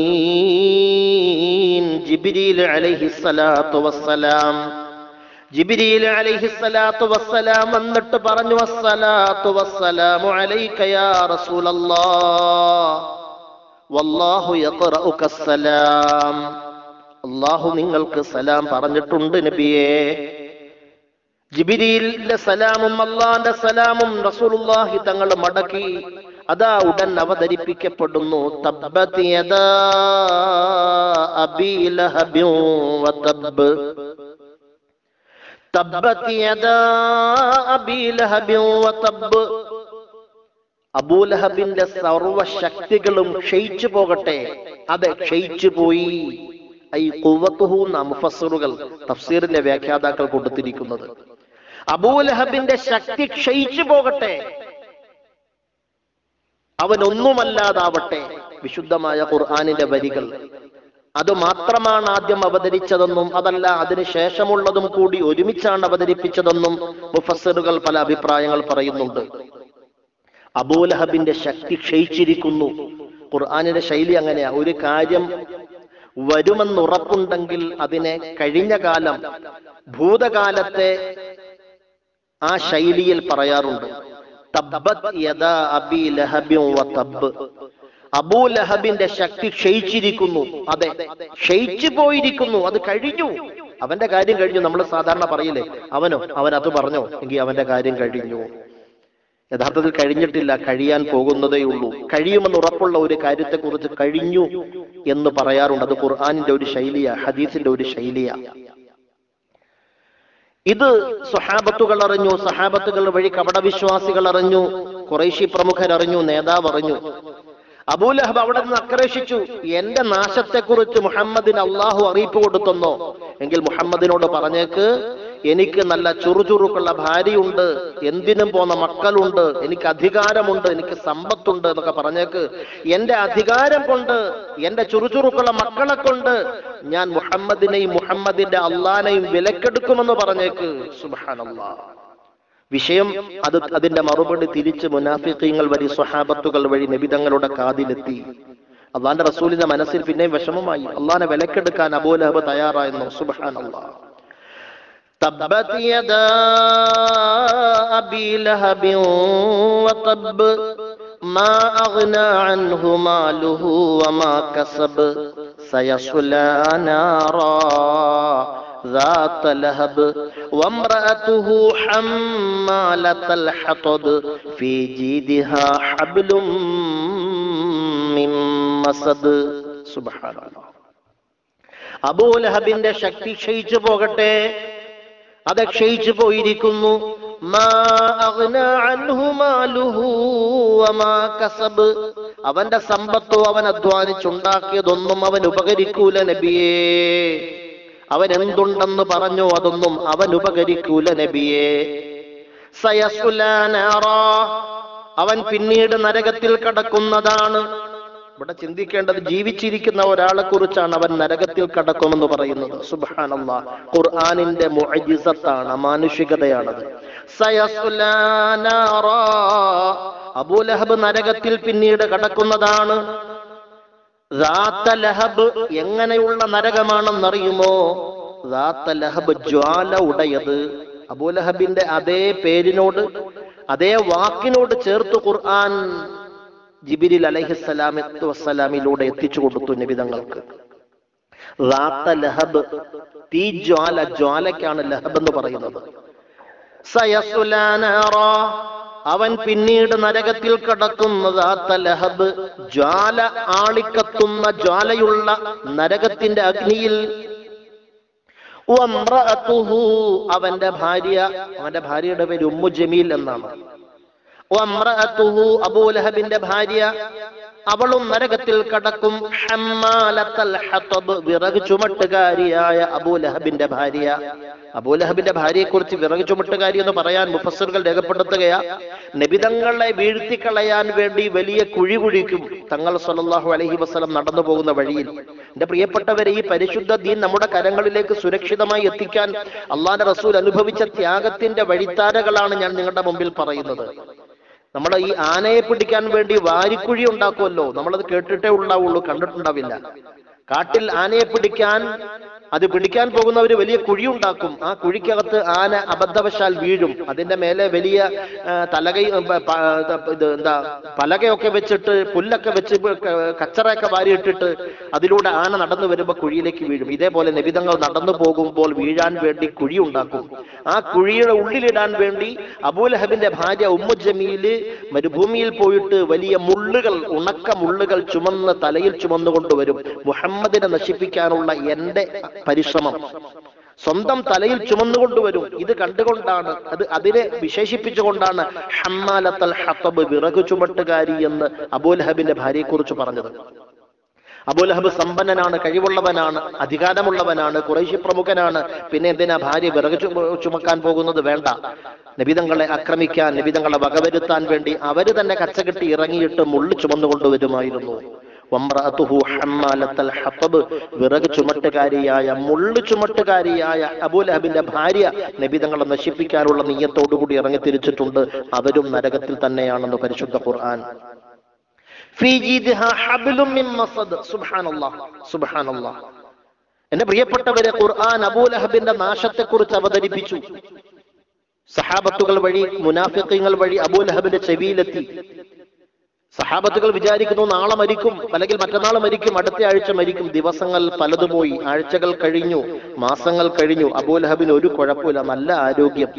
അമീൻ ജിബ്രീൽ അലൈഹി സ്വലാത്തു വസ്സലാം ജിബ്രീൽ അലൈഹി സ്വലാത്തു വസ്സലാം എന്നിട്ട് പറഞ്ഞു വസ്സലാത്തു വസ്സലാമു അലൈക യാ റസൂലല്ലാഹ് വല്ലാഹു യഖറഉക സലാം അല്ലാഹു നിങ്ങൾക്ക് സലാം പറഞ്ഞിട്ടുണ്ട് നബിയേ ജിബിരിയിലെ സലാമും അള്ളാന്റെ സലാമും റസൂലുള്ളാഹി തങ്ങൾ മടക്കി അതാ ഉടൻ അവതരിപ്പിക്കപ്പെടുന്നു തബ്ബത് യദാ അബീ ലഹബിൻ വതബ്ബ് തബ്ബത് യദാ അബീ ലഹബിൻ വതബ്ബ് അബൂലഹബിന്റെ സർവശക്തികളും ക്ഷയിച്ചു പോകട്ടെ അതെ ക്ഷയിച്ചു പോയി ഈ കുവത്തുഹു എന്ന മുഫസ്സറുകൾ തഫ്സീറിന്റെ വ്യാഖ്യാതാക്കൾ കൊടുത്തിരിക്കുന്നത് അബൂലഹബിന്റെ ശക്തി ക്ഷയിച്ചു പോകട്ടെ അവനൊന്നുമല്ലാതാവട്ടെ വിശുദ്ധമായ ഖുർആാനിന്റെ വരികൾ അത് മാത്രമാണ് ആദ്യം അവതരിച്ചതെന്നും അതല്ല അതിന് ശേഷമുള്ളതും കൂടി ഒരുമിച്ചാണ് അവതരിപ്പിച്ചതെന്നും മുഫസ്സറുകൾ പല അഭിപ്രായങ്ങൾ പറയുന്നുണ്ട് അബൂലഹബിന്റെ ശക്തി ക്ഷയിച്ചിരിക്കുന്നു ഖുർആാനിന്റെ ശൈലി അങ്ങനെയാ ഒരു കാര്യം വരുമെന്നുറപ്പുണ്ടെങ്കിൽ അതിനെ കഴിഞ്ഞ കാലം ഭൂതകാലത്തെ ആ ശൈലിയിൽ പറയാറുണ്ട് തബ്ബത് യദാ അബീ ലഹബിൻ വ തബ്ബ് അബൂ ലഹബിന്റെ ശക്തി ക്ഷയിച്ചിരിക്കുന്നു അതെ ക്ഷയിച്ചു പോയിരിക്കുന്നു അത് കഴിഞ്ഞു അവന്റെ കാര്യം കഴിഞ്ഞു നമ്മൾ സാധാരണ പറയില്ലേ അവനോ അവൻ അത് പറഞ്ഞോ എങ്കിൽ അവന്റെ കാര്യം കഴിഞ്ഞു യഥാർത്ഥത്തിൽ കഴിഞ്ഞിട്ടില്ല കഴിയാൻ പോകുന്നതേ ഉള്ളൂ കഴിയുമെന്ന് ഉറപ്പുള്ള ഒരു കാര്യത്തെക്കുറിച്ച് കഴിഞ്ഞു എന്ന് പറയാറുണ്ട് അത് ഖുർആാനിന്റെ ഒരു ശൈലിയാ ഹദീസിന്റെ ഒരു ശൈലിയാ ഇത് സ്വഹാബത്തുകൾ അറിഞ്ഞു സഹാബത്തുകൾ വഴി കപടവിശ്വാസികൾ അറിഞ്ഞു കുറേശി പ്രമുഖരറിഞ്ഞു നേതാവ് അറിഞ്ഞു അബൂലഹബ് അവിടെ നിന്ന് ആക്രോശിച്ചു എന്റെ നാശത്തെക്കുറിച്ച് മുഹമ്മദിന് അള്ളാഹു അറിയിപ്പ് കൊടുത്തെന്നോ എങ്കിൽ മുഹമ്മദിനോട് പറഞ്ഞേക്ക് എനിക്ക് നല്ല ചുറുചുറുക്കുള്ള ഭാര്യയുണ്ട് എന്തിനും പോന്ന മക്കളുണ്ട് എനിക്ക് അധികാരമുണ്ട് എനിക്ക് സമ്പത്തുണ്ട് എന്നൊക്കെ പറഞ്ഞേക്ക് എന്റെ അധികാരം കൊണ്ട് എന്റെ ചുറുചുറുക്കുള്ള മക്കളെ കൊണ്ട് ഞാൻ മുഹമ്മദിനെയും മുഹമ്മദിന്റെ അള്ളാനെയും വിലക്കെടുക്കുമെന്ന് പറഞ്ഞേക്ക് സുബാനല്ലാ വിഷയം അത് അതിന്റെ മറുപടി തിരിച്ച് മുനാഫിഖീങ്ങൾ വഴി സ്വഹാബത്തുകൾ വഴി നബിതങ്ങളുടെ കാതിലെത്തി അള്ളാന്റെ റസൂലിന്റെ മനസ്സിൽ പിന്നെയും വിഷമമായി അള്ളാനെ വിലക്കെടുക്കാൻ അബൂലഹബ് തയ്യാറായിരുന്നു സുബഹാൻ تبت يدا أبي لهب وطب ما أغنى عنه ماله وما كسب سيصلى نارا ذات لهب وامرأته حمالة الحطب في جيدها حبل من مسد سبحان الله അബൂലഹബിന്റെ ശക്തി ക്ഷയിച്ചു പോകട്ടെ അത് ക്ഷയിച്ചു പോയിരിക്കുന്നു മാ അഗ്ന അൻഹു മാലുഹു വമാ കസബ്. അവന്റെ സമ്പത്തോ അവൻ അധ്വാനിച്ചുണ്ടാക്കിയതൊന്നും അവൻ ഉപകരിക്കൂല നബിയേ അവൻ എന്തുണ്ടെന്ന് പറഞ്ഞു അതൊന്നും അവൻ ഉപകരിക്കൂല നബിയേ സയസുലാ നാറാ. അവൻ പിന്നീട് നരകത്തിൽ കടക്കുന്നതാണ് ഇവിടെ ചിന്തിക്കേണ്ടത് ജീവിച്ചിരിക്കുന്ന ഒരാളെ കുറിച്ചാണ് അവൻ നരകത്തിൽ കടക്കുമെന്ന് പറയുന്നത് സുബാനല്ല ഖുർആാനിന്റെ മുഅജിസത്താണ് അമാനുഷികതയാണത് സയസ്ലാ നാറാ. അബൂലഹബ് നരകത്തിൽ പിന്നീട് കടക്കുന്നതാണ് റാത്ത ലഹബ് എങ്ങനെയുള്ള നരകമാണെന്നറിയുമോ റാത്ത ലഹബ് ജ്വാല ഉടയത് അബൂലഹബിന്റെ അതേ പേരിനോട് അതേ വാക്കിനോട് ചേർത്ത് ഖുർആൻ ജിബിരിൽ അലഹിസ്സലാമത്തു വസ്സലാമിലൂടെ എത്തിച്ചു കൊടുത്തു നിബിതങ്ങൾക്ക് റാത്ത ലഹബ് തീ ജ്വാല ജ്വാലയ്ക്കാണ് ലഹബ് എന്ന് പറയുന്നത് സയസുലാ നാറാ. അവൻ പിന്നീട് നരകത്തിൽ കടക്കുന്ന റാത്ത ലഹബ് ജ്വാല ആളിക്കത്തുന്ന ജ്വാലയുള്ള നരകത്തിന്റെ അഗ്നിയിൽ വമ്രഅതുഹു. അവന്റെ ഭാര്യ അവന്റെ ഭാര്യയുടെ പേര് ഉമ്മു ജമീൽ എന്നാണ് വമ്രഅതുഹു. അബൂലഹബിന്റെ ഭാര്യ അവളും നരകത്തിൽ കടക്കും ഹമ്മാലത്തൽ ഹതബ്. വിറക് ചുമട്ടുകാരിയായ അബൂലഹബിന്റെ ഭാര്യ അബൂലഹബിന്റെ ഭാര്യയെ കുറിച്ച് വിറക് ചുമട്ടുകാരി എന്ന് പറയാൻ മുഫസ്സറുകൾ രേഖപ്പെടുത്തുകയാ നബിതങ്ങളെ വീഴ്ത്തിക്കളയാൻ വേണ്ടി വലിയ കുഴി കുഴിക്കും തങ്ങൾ സല്ലല്ലാഹു അലൈഹി വസല്ലം നടന്നു പോകുന്ന വഴിയിൽ എന്റെ പ്രിയപ്പെട്ടവരെ ഈ പരിശുദ്ധ ദീൻ നമ്മുടെ കരങ്ങളിലേക്ക് സുരക്ഷിതമായി എത്തിക്കാൻ അള്ളാന്റെ റസൂൽ അനുഭവിച്ച ത്യാഗത്തിന്റെ വഴിത്താരകളാണ് ഞാൻ നിങ്ങളുടെ മുമ്പിൽ പറയുന്നത് നമ്മൾ ഈ ആനയെ പിടിക്കാൻ വേണ്ടി വാരിക്കുഴി ഉണ്ടാക്കുമല്ലോ നമ്മളത് കേട്ടിട്ടേ ഉണ്ടാവുള്ളൂ കണ്ടിട്ടുണ്ടാവില്ല കാട്ടിൽ ആനയെ പിടിക്കാൻ അത് പിടിക്കാൻ പോകുന്നവര് വലിയ കുഴി ഉണ്ടാക്കും ആ കുഴിക്കകത്ത് ആന അബദ്ധവശാൽ വീഴും അതിന്റെ മേലെ വലിയ ആ, തലകൈ പ- പ- ഇത് എന്താ പലകയൊക്കെ വെച്ചിട്ട് പുല്ലൊക്കെ വെച്ച് ക- കച്ചറയൊക്കെ വാരിയിട്ടിട്ട് അതിലൂടെ ആന നടന്നു വരുമ്പോൾ കുഴിയിലേക്ക് വീഴും ഇതേപോലെ നിബിതങ്ങൾ നടന്നു പോകുമ്പോൾ വീഴാൻ വേണ്ടി കുഴി ഉണ്ടാക്കും ആ കുഴിയുടെ ഉള്ളിലിടാൻ വേണ്ടി അബൂലഹബിന്റെ ഭാര്യ ഉമ്മു ജമീല് മരുഭൂമിയിൽ പോയിട്ട് വലിയ മുള്ളുകൾ ഉണക്ക മുള്ളുകൾ ചുമന്ന് തലയിൽ ചുമന്നുകൊണ്ടുവരും മുഹമ്മദിനെ നശിപ്പിക്കാനുള്ള എന്റെ പരിശ്രമം സ്വന്തം തലയിൽ ചുമന്നുകൊണ്ടുവരും ഇത് കണ്ടുകൊണ്ടാണ് അത് അതിനെ വിശേഷിപ്പിച്ചുകൊണ്ടാണ് ഹമ്മാലത്തൽ ഹത്തബ് വിറകു ചുമട്ടുകാരി എന്ന് അബൂലഹബിന്റെ ഭാര്യയെ കുറിച്ച് പറഞ്ഞത് അബൂലഹബ് സമ്പന്നനാണ് കഴിവുള്ളവനാണ് അധികാരമുള്ളവനാണ് കുറേശ്ശി പ്രമുഖനാണ് പിന്നെ എന്തിനാ ഭാര്യ വിറക് ചുമ- ചുമക്കാൻ പോകുന്നത് വേണ്ട നബിതങ്ങളെ ആക്രമിക്കാൻ നബിതങ്ങളെ വകവരുത്താൻ വേണ്ടി അവര് തന്നെ കച്ചകെട്ടി ഇറങ്ങിയിട്ട് മുള്ളു ചുമന്നുകൊണ്ടുവരുമായിരുന്നു വമ്രഅതുഹു ഹമ്മാലത്തൽ ഹത്തബ് വിറക് ചുമട്ടുകാരിയായ മുള്ളു ചുമട്ടുകാരിയായ അബൂലഹബിന്റെ ഭാര്യ നബിതങ്ങളെ നശിപ്പിക്കാനുള്ള നീയത്തോടുകൂടി ഇറങ്ങി തിരിച്ചിട്ടുണ്ട് അവരും നരകത്തിൽ തന്നെയാണെന്ന് പരിശുദ്ധ ഖുർആൻ ഫീ ജീദിഹാ ഹബ്ലും മിൻ മസദ്. സുബ്ഹാനല്ലാഹ്, സുബ്ഹാനല്ലാഹ്. എന്റെ പ്രിയപ്പെട്ടവരെ ഖുർആൻ അബൂലഹബിന്റെ നാശത്തെക്കുറിച്ച് അവതരിപ്പിച്ചു സഹാബത്തുകൾ വഴി മുനാഫിഖീങ്ങൾ വഴി അബൂലഹബിന്റെ ചെവിയിലെത്തി സഹാബത്തുകൾ വിചാരിക്കുന്നു നാളെ മരിക്കും അല്ലെങ്കിൽ മറ്റന്നാൾ മരിക്കും അടുത്ത ആഴ്ച മരിക്കും ദിവസങ്ങൾ പലതു പോയി ആഴ്ചകൾ കഴിഞ്ഞു മാസങ്ങൾ കഴിഞ്ഞു അബൂലഹബിന് ഒരു കുഴപ്പമില്ല നല്ല ആരോഗ്യം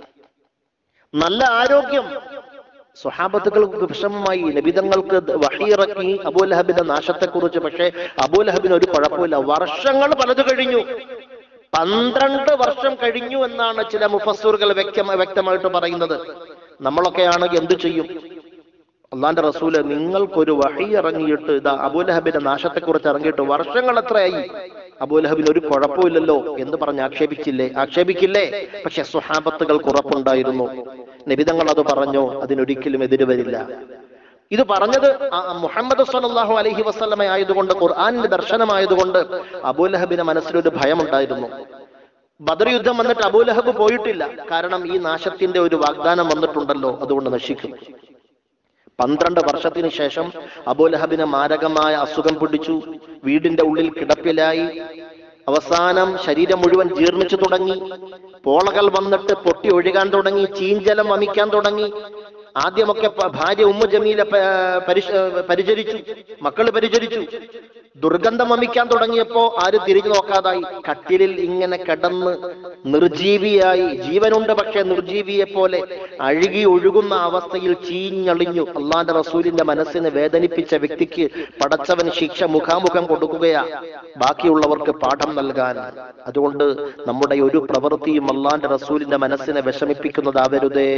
നല്ല ആരോഗ്യം സ്വഹാബത്തുകൾക്ക് വിഷമമായി നബിതങ്ങൾക്ക് വഹിയിറക്കി അബൂലഹബിന്റെ നാശത്തെക്കുറിച്ച് പക്ഷേ അബൂലഹബിന് ഒരു കുഴപ്പമില്ല വർഷങ്ങൾ പലത് കഴിഞ്ഞു പന്ത്രണ്ട് വർഷം കഴിഞ്ഞു എന്നാണ് ചില മുഫസ്സൂറുകൾ വ്യക്തമ വ്യക്തമായിട്ട് പറയുന്നത് നമ്മളൊക്കെ ആണെങ്കിൽ എന്തു ചെയ്യും അള്ളാന്റെ റസൂല് നിങ്ങൾക്കൊരു വഹി ഇറങ്ങിയിട്ട് ഇതാ അബൂലഹബിന്റെ നാശത്തെക്കുറിച്ച് ഇറങ്ങിയിട്ട് വർഷങ്ങൾ എത്രയായി അബൂലഹബിന് ഒരു കുഴപ്പമില്ലല്ലോ എന്ന് പറഞ്ഞ് ആക്ഷേപിച്ചില്ലേ ആക്ഷേപിക്കില്ലേ പക്ഷെ സ്വഹാബത്തുകൾക്ക് ഉറപ്പുണ്ടായിരുന്നു നബിതങ്ങൾ അത് പറഞ്ഞോ അതിനൊരിക്കലും എതിര് വരില്ല ഇത് പറഞ്ഞത് ആ മുഹമ്മദ് സല്ലല്ലാഹു അലൈഹി വസല്ലമ ആയതുകൊണ്ട് ഖുർആനിന്റെ ദർശനമായതുകൊണ്ട് അബൂലഹബിന് മനസ്സിലൊരു ഭയമുണ്ടായിരുന്നു ബദർ യുദ്ധം വന്നിട്ട് അബൂലഹബ് പോയിട്ടില്ല കാരണം ഈ നാശത്തിന്റെ ഒരു വാഗ്ദാനം വന്നിട്ടുണ്ടല്ലോ അതുകൊണ്ട് നശിക്കും പന്ത്രണ്ട് വർഷത്തിന് ശേഷം അബൂലഹബിന് മാരകമായ അസുഖം പിടിച്ചു വീടിന്റെ ഉള്ളിൽ കിടപ്പിലായി അവസാനം ശരീരം മുഴുവൻ ജീർണിച്ചു തുടങ്ങി പോളകൾ വന്നിട്ട് പൊട്ടി ഒഴുകാൻ തുടങ്ങി ചീഞ്ചലം വമിക്കാൻ തുടങ്ങി ആദ്യമൊക്കെ പ- ഭാര്യ ഉമ്മ ജമീല പ- പരിശ- പരിചരിച്ചു മക്കള് പരിചരിച്ചു ദുർഗന്ധം വമിക്കാൻ തുടങ്ങിയപ്പോ ആരും തിരിഞ്ഞു നോക്കാതായി കട്ടിലിൽ ഇങ്ങനെ കിടന്ന് നിർജീവിയായി ജീവനുണ്ട് പക്ഷെ നിർജീവിയെ പോലെ അഴുകി ഒഴുകുന്ന അവസ്ഥയിൽ ചീഞ്ഞളിഞ്ഞു അള്ളാന്റെ റസൂലിന്റെ മനസ്സിനെ വേദനിപ്പിച്ച വ്യക്തിക്ക് പടച്ചവൻ ശിക്ഷ മുഖാമുഖം കൊടുക്കുകയാ ബാക്കിയുള്ളവർക്ക് പാഠം നൽകാൻ അതുകൊണ്ട് നമ്മുടെ ഒരു പ്രവൃത്തിയും അള്ളാന്റെ റസൂലിന്റെ മനസ്സിനെ വിഷമിപ്പിക്കുന്നതാവരുതേ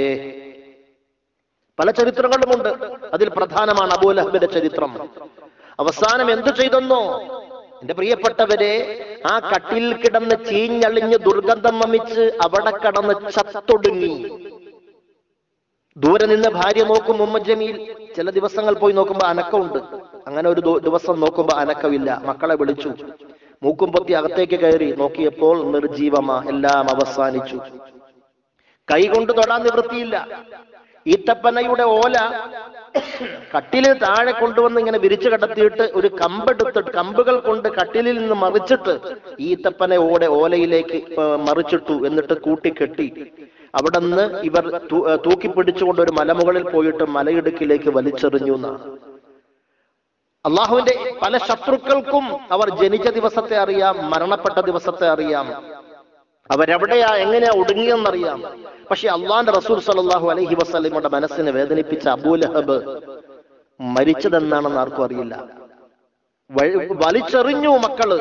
പല ചരിത്രങ്ങളുമുണ്ട് അതിൽ പ്രധാനമാണ് അബൂലഹബിന്റെ ചരിത്രം അവസാനം എന്തു ചെയ്തെന്നോ എന്റെ പ്രിയപ്പെട്ടവരെ ആ കട്ടിൽ കിടന്ന് ചീഞ്ഞളിഞ്ഞ് ദുർഗന്ധം വമിച്ച് അവിടെ കടന്ന് ചത്തൊടുങ്ങി ദൂരെ നിന്ന് ഭാര്യ നോക്കും ഉമ്മ ജമീൽ ചില ദിവസങ്ങൾ പോയി നോക്കുമ്പോ അനക്കമുണ്ട് അങ്ങനെ ഒരു ദു- ദിവസം നോക്കുമ്പോ അനക്കമില്ല മക്കളെ വിളിച്ചു മൂക്കും പൊത്തി അകത്തേക്ക് കയറി നോക്കിയപ്പോൾ നിർജീവമാ എല്ലാം അവസാനിച്ചു കൈ കൊണ്ട് തൊടാൻ നിവൃത്തിയില്ല ഈത്തപ്പനയുടെ ഓല കട്ടിലിൽ താഴെ കൊണ്ടുവന്ന് ഇങ്ങനെ വിരിച്ചു കടത്തിയിട്ട് ഒരു കമ്പെടുത്തിട്ട് കമ്പുകൾ കൊണ്ട് കട്ടിലിൽ നിന്ന് മറിച്ചിട്ട് ഈത്തപ്പന ഓടെ ഓലയിലേക്ക് ആ, മറിച്ചിട്ടു എന്നിട്ട് കൂട്ടിക്കെട്ടി അവിടെ നിന്ന് ഇവർ തൂ- ആ, തൂക്കിപ്പിടിച്ചുകൊണ്ട് ഒരു മലമുകളിൽ പോയിട്ട് മലയിടുക്കിലേക്ക് വലിച്ചെറിഞ്ഞു എന്നാണ് അള്ളാഹുവിന്റെ പല ശത്രുക്കൾക്കും അവർ ജനിച്ച ദിവസത്തെ അറിയാം മരണപ്പെട്ട ദിവസത്തെ അറിയാം അവരെവിടെയാ എങ്ങനെയാ ഒടുങ്ങിയെന്നറിയാം പക്ഷെ അള്ളാന്റെ റസൂൽ സല്ലല്ലാഹു അലൈഹി വസല്ലമയുടെ മനസ്സിനെ വേദനിപ്പിച്ച അബൂലഹബ് മരിച്ചതെന്നാണെന്ന് ആർക്കും അറിയില്ല വഴി- വലിച്ചെറിഞ്ഞു മക്കള്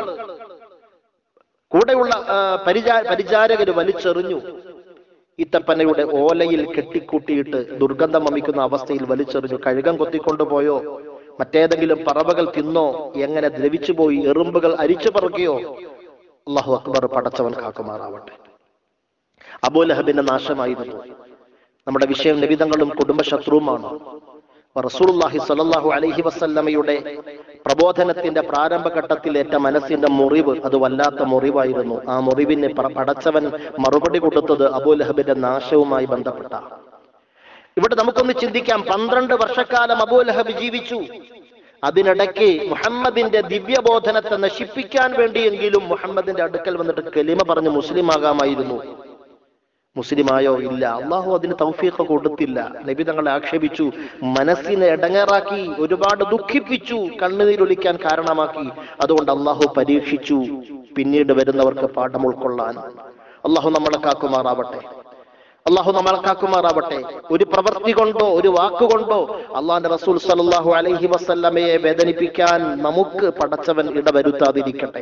കൂടെയുള്ള ആ, പരിചാ പരിചാരകര് വലിച്ചെറിഞ്ഞു ഈത്തപ്പനയുടെ ഓലയിൽ കെട്ടിക്കൂട്ടിയിട്ട് ദുർഗന്ധം വമിക്കുന്ന അവസ്ഥയിൽ വലിച്ചെറിഞ്ഞു കഴുകം കൊത്തിക്കൊണ്ടുപോയോ മറ്റേതെങ്കിലും പറവകൾ തിന്നോ എങ്ങനെ ദ്രവിച്ചു പോയി എറുമ്പുകൾ അരിച്ചു പറക്കുകയോ അള്ളാഹു അക്ബർ പടച്ചവൻ കാക്കുമാറാവട്ടെ അബൂലഹബിന്റെ നാശമായിരുന്നു നമ്മുടെ വിഷയം നിബിതങ്ങളും കുടുംബശത്രുവുമാണ് റസൂലുള്ളാഹി സ്വല്ലല്ലാഹു അലൈഹി വസല്ലമയുടെ പ്രബോധനത്തിന്റെ പ്രാരംഭഘട്ടത്തിൽ ഏറ്റ മനസ്സിന്റെ മുറിവ് അത് വല്ലാത്ത മുറിവായിരുന്നു ആ മുറിവിന് പ- പടച്ചവൻ മറുപടി കൊടുത്തത് അബൂലഹബിന്റെ നാശവുമായി ബന്ധപ്പെട്ട ഇവിടെ നമുക്കൊന്ന് ചിന്തിക്കാം പന്ത്രണ്ട് വർഷക്കാലം അബൂലഹബ് ജീവിച്ചു അതിനിടയ്ക്ക് മുഹമ്മദിന്റെ ദിവ്യബോധനത്തെ നശിപ്പിക്കാൻ വേണ്ടിയെങ്കിലും മുഹമ്മദിന്റെ അടുക്കൽ വന്നിട്ട് കലിമ പറഞ്ഞ് മുസ്ലിം ആകാമായിരുന്നു മുസ്ലിമായോ ഇല്ല അള്ളാഹു അതിന് തൗഫീഖ് കൊടുത്തില്ല നബി തങ്ങളെ ആക്ഷേപിച്ചു മനസ്സിനെ ഇടങ്ങേറാക്കി ഒരുപാട് ദുഃഖിപ്പിച്ചു കണ്ണുനീരൊലിക്കാൻ കാരണമാക്കി അതുകൊണ്ട് അള്ളാഹു പരീക്ഷിച്ചു പിന്നീട് വരുന്നവർക്ക് പാഠം ഉൾക്കൊള്ളാൻ അള്ളാഹു നമ്മളെ കാക്കുമാറാവട്ടെ അള്ളാഹു നമ്മളെ കാക്കുമാറാവട്ടെ ഒരു പ്രവൃത്തി കൊണ്ടോ ഒരു വാക്കുകൊണ്ടോ അള്ളാന്റെ റസൂൽ സല്ലല്ലാഹു അലൈഹി വസല്ലമയെ വേദനിപ്പിക്കാൻ നമുക്ക് പടച്ചവൻ ഇടവരുത്താതിരിക്കട്ടെ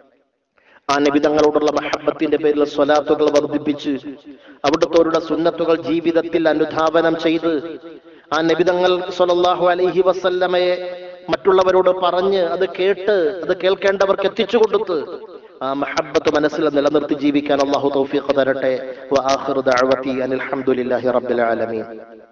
ആ നബിതങ്ങളോടുള്ള മഹബത്തിന്റെ പേരിൽ സ്വലാത്തുകൾ വർദ്ധിപ്പിച്ച് അവിടുത്തോരുടെ സുന്നത്തുകൾ ജീവിതത്തിൽ അനുധാവനം ചെയ്ത് ആ നബിതങ്ങൾ സ്വലല്ലാഹു അലൈഹി വസല്ലമയെ മറ്റുള്ളവരോട് പറഞ്ഞ് അത് കേട്ട് അത് കേൾക്കേണ്ടവർക്ക് എത്തിച്ചു കൊടുത്ത് ആ മഹബത്ത് മനസ്സിൽ നിലനിർത്തി ജീവിക്കാൻ അള്ളാഹു തൗഫീഖ് തരട്ടെ വആഖിറു ദഅവതി അനിൽ ഹംദുലില്ലാഹി റബ്ബിൽ ആലമീൻ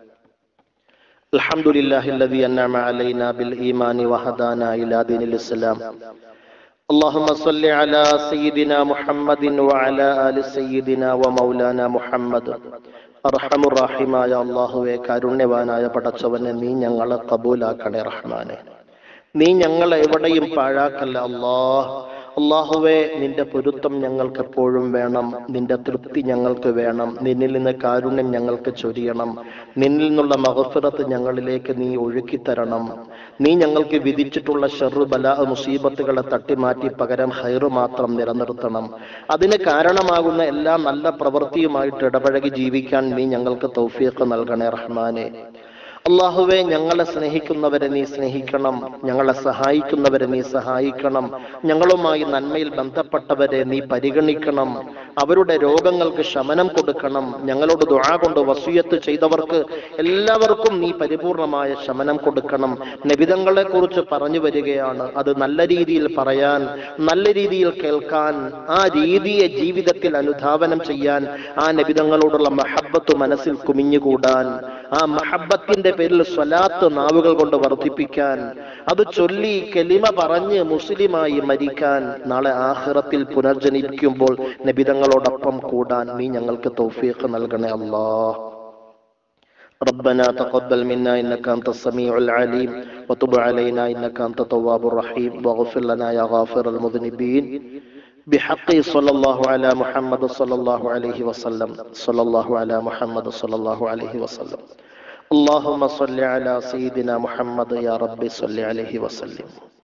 الحمد لله الذي أنعم علينا بالإيمان وهدانا إلى دين الإسلام اللهم صل على سيدنا محمد وعلى آل سيدنا ومولانا محمد അർഹമുറാഹിമായ അള്ളാഹുവെ കാരുണ്യവാനായ പടച്ചവനെ നീ ഞങ്ങളെ കബൂലാക്കണേ റഹ്മാനെ നീ ഞങ്ങളെ എവിടെയും പാഴാക്കല്ല അള്ളാഹ് അള്ളാഹുവെ നിന്റെ പൊരുത്തം ഞങ്ങൾക്ക് എപ്പോഴും വേണം നിന്റെ തൃപ്തി ഞങ്ങൾക്ക് വേണം നിന്നിൽ നിന്ന് കാരുണ്യം ഞങ്ങൾക്ക് ചൊരിയണം നിന്നിൽ നിന്നുള്ള മഹഫിറത്ത് ഞങ്ങളിലേക്ക് നീ ഒഴുക്കി തരണം നീ ഞങ്ങൾക്ക് വിധിച്ചിട്ടുള്ള ഷെറു ബല മുസീബത്തുകളെ തട്ടിമാറ്റി പകരം ഹൈറ് മാത്രം നിലനിർത്തണം അതിന് കാരണമാകുന്ന എല്ലാ നല്ല പ്രവൃത്തിയുമായിട്ട് ഇടപഴകി ജീവിക്കാൻ നീ ഞങ്ങൾക്ക് തൗഫീഖ് നൽകണേ റഹ്മാനെ അള്ളാഹുവെ ഞങ്ങളെ സ്നേഹിക്കുന്നവരെ നീ സ്നേഹിക്കണം ഞങ്ങളെ സഹായിക്കുന്നവരെ നീ സഹായിക്കണം ഞങ്ങളുമായി നന്മയിൽ ബന്ധപ്പെട്ടവരെ നീ പരിഗണിക്കണം അവരുടെ രോഗങ്ങൾക്ക് ശമനം കൊടുക്കണം ഞങ്ങളോട് ദുആ കൊണ്ട് വസൂയത്ത് ചെയ്തവർക്ക് എല്ലാവർക്കും നീ പരിപൂർണമായ ശമനം കൊടുക്കണം നബിതങ്ങളെ കുറിച്ച് പറഞ്ഞു വരികയാണ് അത് നല്ല രീതിയിൽ പറയാൻ നല്ല രീതിയിൽ കേൾക്കാൻ ആ രീതിയെ ജീവിതത്തിൽ അനുധാവനം ചെയ്യാൻ ആ നബിതങ്ങളോടുള്ള മഹബത്ത് മനസ്സിൽ കുമിഞ്ഞുകൂടാൻ ആ മഹബത്തിന്റെ പേരിൽ സ്വലാത്ത് നാവുകൾ കൊണ്ട് വർദ്ധിപ്പിക്കാൻ അത് ചൊല്ലി കെലിമ പറഞ്ഞ് മുസ്ലിമായി മരിക്കാൻ നാളെ ആഖിറത്തിൽ പുനർജനിക്കുമ്പോൾ നബിതങ്ങളോടൊപ്പം കൂടാൻ നീ ഞങ്ങൾക്ക് തൗഫീഖ് നൽകണേ അല്ലാഹ് ربنا تقبل منا انك انت السميع العليم وتب علينا انك انت التواب الرحيم واغفر لنا يا غافر المذنبين بحق صلى الله على محمد صلى الله عليه وسلم صلى الله على محمد صلى الله عليه وسلم اللهم صل على سيدنا محمد يا رب صل عليه وسلم